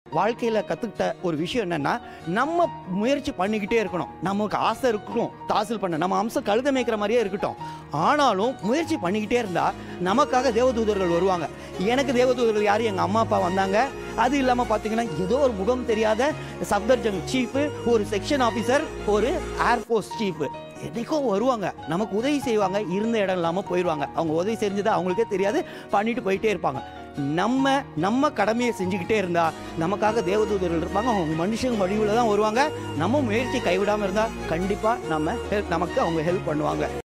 வாழ்க்கையில் கற்றுக்கிட்ட ஒரு விஷயம் என்னன்னா நம்ம முயற்சி பண்ணிக்கிட்டே இருக்கணும் நமக்கு ஆசை இருக்கணும் தாசில் பண்ண நம்ம அம்சம் கழுத மேய்க்கிற மாதிரியே இருக்கட்டும் ஆனாலும் முயற்சி பண்ணிக்கிட்டே இருந்தால் நமக்காக தேவதூதர்கள் வருவாங்க எனக்கு தேவதூதர்கள் யார் எங்கள் அம்மா அப்பா வந்தாங்க அது இல்லாமல் பார்த்தீங்கன்னா ஏதோ ஒரு முகம் தெரியாத சப்தர்ஜங் சீஃபு ஒரு செக்ஷன் ஆஃபீஸர் ஒரு ஏர்ஃபோர்ஸ் சீஃபு என்னைக்கோ வருவாங்க நமக்கு உதவி செய்வாங்க இருந்த இடம் இல்லாமல் போயிடுவாங்க அவங்க உதவி செஞ்சது அவங்களுக்கே தெரியாது பண்ணிட்டு போயிட்டே இருப்பாங்க நம்ம நம்ம கடமையை செஞ்சுக்கிட்டே இருந்தா நமக்காக தேவதூதர்கள் இருப்பாங்க அவங்க மனுஷங்க வடிவில் தான் வருவாங்க நம்ம முயற்சி கைவிடாமல் இருந்தால் கண்டிப்பாக நம்ம ஹெல்ப் நமக்கு அவங்க ஹெல்ப் பண்ணுவாங்க